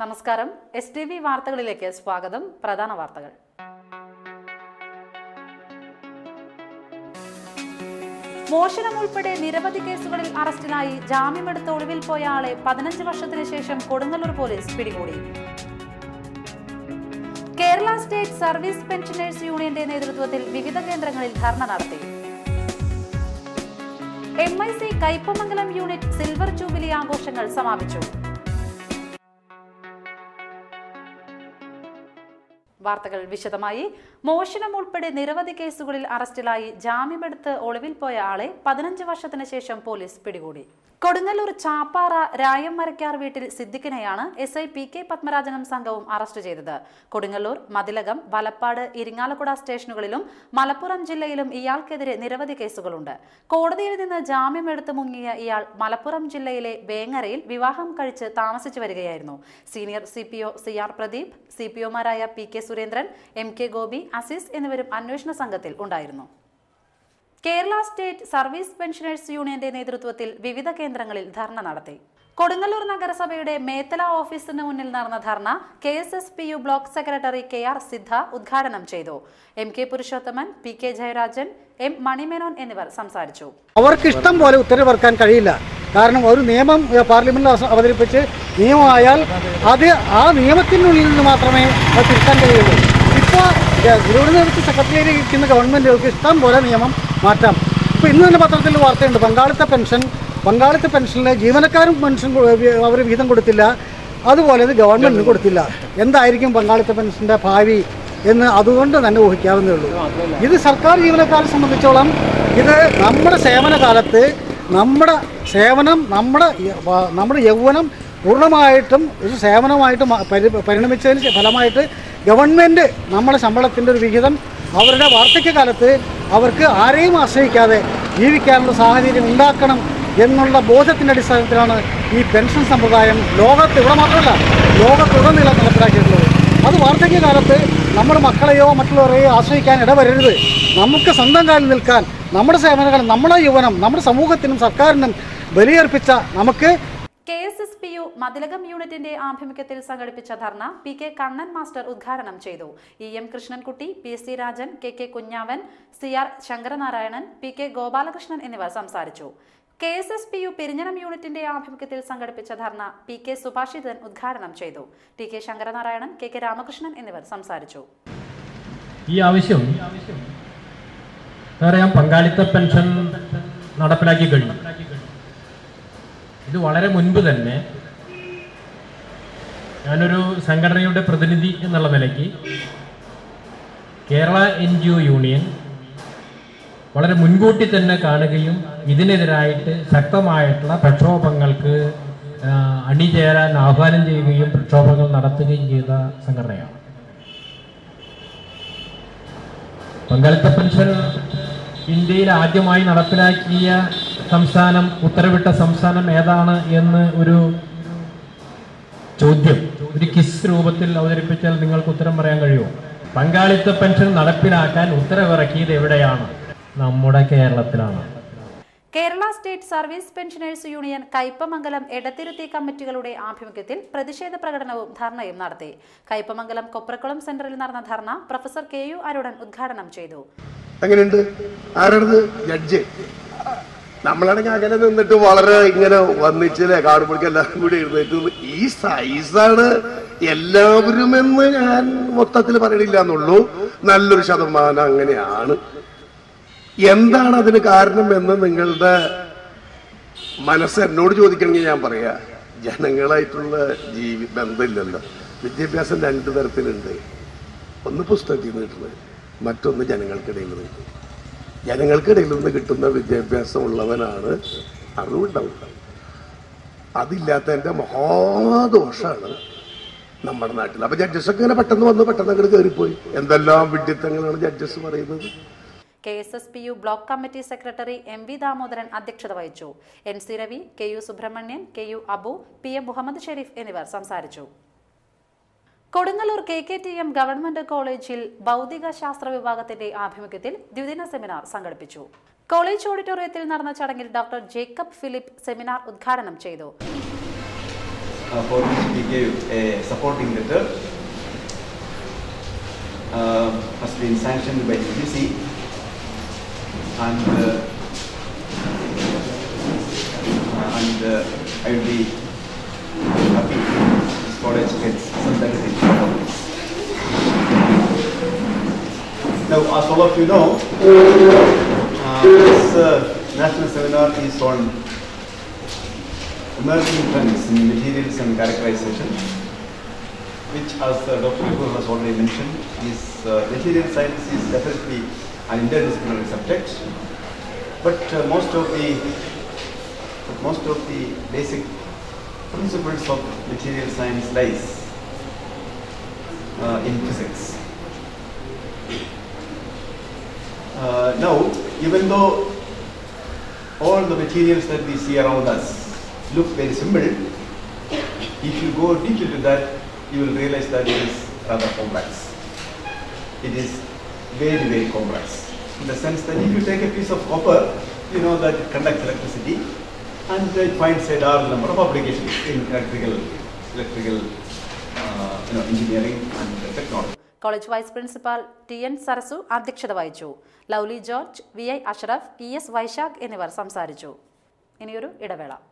നമസ്കാരം S T V വാർത്തകളിലേക്ക് സ്വാഗതം പ്രധാന വാർത്തകൾ മോഷണം ഉൾപ്പെടെ നിരവധി കേസുകളിൽ അറസ്റ്റിലായി ജാമ്യമെടുത്ത് ഒളിവിൽ പോയ ആളെ പതിനഞ്ച് വർഷത്തിന് ശേഷം കൊടുങ്ങല്ലൂർ പോലീസ് പിടികൂടി കേരള സ്റ്റേറ്റ് സർവീസ് പെൻഷനേഴ്സ് യൂണിയന്റെ നേതൃത്വത്തിൽ വിവിധ കേന്ദ്രങ്ങളിൽ ധർണ നടത്തി M I C Kaipamangalam unit silver jubilee ആഘോഷങ്ങൾ സമാപിച്ചു വാർത്തകൾ വിശദമായി മോഷണം ഉൾപ്പെടെ നിരവധി കേസുകളിൽ അറസ്റ്റിലായി ജാമ്യമെടുത്ത് ഒളിവിൽ പോയ ആളെ പതിനഞ്ച് വർഷത്തിന് ശേഷം പോലീസ് പിടികൂടി കൊടുങ്ങല്ലൂർ ചാപ്പാറ രായംമരക്കാർ വീട്ടിൽ സിദ്ദിഖിനെയാണ് എസ് ഐ പി കെ പത്മരാജനും സംഘവും അറസ്റ്റ് ചെയ്തത് കൊടുങ്ങല്ലൂർ മതിലകം വലപ്പാട് ഇരിങ്ങാലക്കുട സ്റ്റേഷനുകളിലും മലപ്പുറം ജില്ലയിലും ഇയാൾക്കെതിരെ നിരവധി കേസുകളുണ്ട് കോടതിയിൽ നിന്ന് ജാമ്യമെടുത്ത് മുങ്ങിയ ഇയാൾ മലപ്പുറം ജില്ലയിലെ വേങ്ങരയിൽ വിവാഹം കഴിച്ച് താമസിച്ചു വരികയായിരുന്നു senior C P O C R Pradeep C P ഒമാരായ P K Surendran M K Gopi Azeez എന്നിവരും അന്വേഷണ സംഘത്തിൽ ഉണ്ടായിരുന്നു കേരള സ്റ്റേറ്റ് സർവീസ് പെൻഷനേഴ്സ് യൂണിയന്റെ നേതൃത്വത്തിൽ വിവിധ കേന്ദ്രങ്ങളിൽ ധർണ നടത്തി കൊടുങ്ങല്ലൂർ നഗരസഭയുടെ മേത്തല ഓഫീസിന് മുന്നിൽ നടന്ന ധർണ K S S P U block secretary K R Siddha ഉദ്ഘാടനം ചെയ്തു M K Purushothaman P K Jayarajan M Manimenon എന്നിവർ സംസാരിച്ചു അവർക്ക് ഇഷ്ടം പോലെ ഉത്തരവിറക്കാൻ കഴിയില്ല കാരണം ഒരു നിയമം ഏഹ്, പാർലമെന്റിൽ അവസ- അവതരിപ്പിച്ച് നിയമമായാൽ അത് ആ നിയമത്തിനുള്ളിൽ നിന്ന് മാത്രമേ അത് തിരുത്താൻ കഴിയുള്ളൂ ഇപ്പോൾ തിരുവനന്തപുരത്ത് സെക്രട്ടറിയേറ്റ് ഇരിക്കുന്ന ഗവൺമെൻറ്റുകൾക്ക് ഇഷ്ടം പോലെ നിയമം മാറ്റാം ഇപ്പോൾ ഇന്ന് തന്നെ പത്രത്തിൽ വാർത്തയുണ്ട് പങ്കാളിത്ത പെൻഷൻ പങ്കാളിത്ത പെൻഷനിൽ ജീവനക്കാരും പെൻഷൻ അവർ വിഹിതം കൊടുത്തില്ല അതുപോലെ ഇത് ഗവൺമെൻറ്റിന് കൊടുത്തില്ല എന്തായിരിക്കും പങ്കാളിത്ത പെൻഷൻ്റെ ഭാവി എന്ന് അതുകൊണ്ട് തന്നെ ഊഹിക്കാവുന്നേ ഉള്ളൂ ഇത് സർക്കാർ ജീവനക്കാരെ സംബന്ധിച്ചോളം ഇത് നമ്മുടെ സേവന കാലത്ത് നമ്മുടെ സേവനം നമ്മുടെ യ- വ- നമ്മുടെ യൗവനം പൂർണ്ണമായിട്ടും ഒരു സേവനമായിട്ട് മ- പരി പരിണമിച്ചതിന് ശേ- ഫലമായിട്ട് ഗവൺമെൻറ് നമ്മുടെ ശമ്പളത്തിൻ്റെ ഒരു വിഹിതം അവരുടെ വാർദ്ധക്യകാലത്ത് അവർക്ക് ആരെയും ആശ്രയിക്കാതെ ജീവിക്കാനുള്ള സാഹചര്യം ഉണ്ടാക്കണം എന്നുള്ള ബോധത്തിൻ്റെ അടിസ്ഥാനത്തിലാണ് ഈ പെൻഷൻ സമ്പ്രദായം ലോകത്ത് ഇവിടെ മാത്രമല്ല ലോകത്തുടനീളം നടപ്പിലാക്കിയിട്ടുള്ളത് അത് വാർദ്ധക്യകാലത്ത് നമ്മുടെ മക്കളെയോ മറ്റുള്ളവരെയോ ആശ്രയിക്കാൻ ഇടവരരുത് നമുക്ക് സ്വന്തം കാലിൽ നിൽക്കാൻ നമ്മുടെ സേവനങ്ങൾ നമ്മുടെ യുവനം നമ്മുടെ സമൂഹത്തിനും സർക്കാരിനും ബലിയർപ്പിച്ച നമുക്ക് K S S P U Mathilakam യൂണിറ്റിന്റെ ആഭിമുഖ്യത്തിൽ സംഘടിപ്പിച്ച ധർണ പി കെ കണ്ണൻ മാസ്റ്റർ ഉദ്ഘാടനം ചെയ്തു E M Krishnankutty P C Rajan K K Kunjavan C R Sankaranarayanan P K Gopalakrishnan എന്നിവർ സംസാരിച്ചു K S S P U Perinjanam യൂണിറ്റിന്റെ ആഭിമുഖ്യത്തിൽ സംഘടിപ്പിച്ച ധർണ പി കെ സുഭാഷിതൻ ഉദ്ഘാടനം ചെയ്തു T K Sankaranarayanan K K Ramakrishnan എന്നിവർ സംസാരിച്ചു ഈ ആവശ്യം അറിയാം പങ്കാളിത്ത പെൻഷൻ നടപ്പിലാക്കി കഴിഞ്ഞു ഇത് വളരെ മുൻപ് തന്നെ ഞാനൊരു സംഘടനയുടെ പ്രതിനിധി എന്നുള്ള നിലയ്ക്ക് Kerala N G O union വളരെ മുൻകൂട്ടി തന്നെ കാണുകയും ഇതിനെതിരായിട്ട് ശക്തമായിട്ടുള്ള പ്രക്ഷോഭങ്ങൾക്ക് ആ, അണിചേരാൻ ആഹ്വാനം ചെയ്യുകയും പ്രക്ഷോഭങ്ങൾ നടത്തുകയും ചെയ്ത സംഘടനയാണ് പങ്കാളിത്ത പെൻഷൻ ഇന്ത്യയിൽ ആദ്യമായി നടപ്പിലാക്കിയ സംസ്ഥാനം ഉത്തരവിട്ട സംസ്ഥാനം ഏതാണ് എന്ന് ഒരു ചോദ്യം ഒരു കിസ് രൂപത്തിൽ അവതരിപ്പിച്ചാൽ നിങ്ങൾക്ക് ഉത്തരം പറയാൻ കഴിയുമോ പങ്കാളിത്ത പെൻഷൻ നടപ്പിലാക്കാൻ ഉത്തരവിറക്കിയത് എവിടെയാണ് നമ്മുടെ കേരളത്തിലാണ് Kerala state service pensioners union Kaipamangalam Edathiruthy കമ്മിറ്റികളുടെ ആഭിമുഖ്യത്തിൽ പ്രതിഷേധ പ്രകടനവും ധർണയും നടത്തി കയ്പമംഗലം കൊപ്രക്കുളം സെന്ററിൽ നടന്ന ധർണ പ്രൊഫസർ കെ യു അരുടൻ ഉദ്ഘാടനം ചെയ്തു എങ്ങനെയുണ്ട് ആരാണത് ജഡ്ജ് നമ്മളാണെങ്കിൽ അങ്ങനെ നിന്നിട്ട് വളരെ ഇങ്ങനെ വന്നിച്ചില്ലേ കാണുമ്പോഴേക്കും എല്ലാവരും കൂടി എഴുന്നേറ്റ് നിന്ന് ഈ സൈസാണ് എല്ലാവരും എന്ന് ഞാൻ മൊത്തത്തിൽ പറയണില്ല എന്നുള്ളൂ നല്ലൊരു ശതമാനം അങ്ങനെയാണ് എന്താണ് അതിന് കാരണം എന്ന് നിങ്ങളുടെ മനസ്സ് എന്നോട് ചോദിക്കണമെങ്കിൽ ഞാൻ പറയാ ജനങ്ങളായിട്ടുള്ള ജീവി ബന്ധമില്ലല്ലോ വിദ്യാഭ്യാസം രണ്ട് തരത്തിലുണ്ട് ഒന്ന് പുസ്തകത്തിൽ നിന്ന് കിട്ടുന്നത് മറ്റൊന്ന് ജനങ്ങൾക്കിടയിൽ നിന്ന് കിട്ടും ജനങ്ങൾക്കിടയിൽ നിന്ന് കിട്ടുന്ന വിദ്യാഭ്യാസം ഉള്ളവനാണ് അറിവുണ്ടാവുക അതില്ലാത്തതിൻ്റെ മഹാദോഷമാണ് നമ്മുടെ നാട്ടിൽ അപ്പൊ ജഡ്ജസ് ഒക്കെ ഇങ്ങനെ പെട്ടെന്ന് വന്ന് പെട്ടെന്ന് അങ്ങോട്ട് കയറിപ്പോയി എന്തെല്ലാം വിഡ്ഢിത്തങ്ങളാണ് ജഡ്ജസ് പറയുന്നത് K S S P U block committee secretary M V Damodaran അധ്യക്ഷത വഹിച്ചു N C Ravi K U Subrahmanian K U Abu P M Muhammad Sharif എന്നിവർ സംസാരിച്ചു Kodungallur K K T M government കോളേജിൽ ഭൗതിക ശാസ്ത്ര വിഭാഗത്തിന്റെ ആഭിമുഖ്യത്തിൽ ദ്വിദിന സെമിനാർ സംഘടിപ്പിച്ചു കോളേജ് ഓഡിറ്റോറിയത്തിൽ നടന്ന ചടങ്ങിൽ ഡോക്ടർ ജേക്കബ് ഫിലിപ്പ് സെമിനാർ ഉദ്ഘാടനം ചെയ്തു uh, for which we gave a supporting letter uh, has been sanctioned by UGC and uh, uh, and uh, I will be happy if this college gets some benefit from this. Now, as all of you know, uh, this uh, national seminar is on emerging trends in materials and characterization, which as uh, Dr. Vipul has already mentioned, is uh, material science is definitely an interdisciplinary subject, but uh, most of the but most of the basic principles of material science lies uh, in physics. Uh, now, even though all the materials that we see around us look very simple, if you go deep into that, you will realize that it is rather complex. It is very, very complex. In the sense that if you take a piece of copper, you know that it conducts electricity and it finds a large number of applications in electrical, electrical uh, you know, engineering and technology. College vice principal T N Sarasu അധ്യക്ഷത വഹിച്ചു Lovely George V I Ashraf E S Vaishakh എന്നിവർ സംസാരിച്ചു ഇനിയൊരു ഇടവേള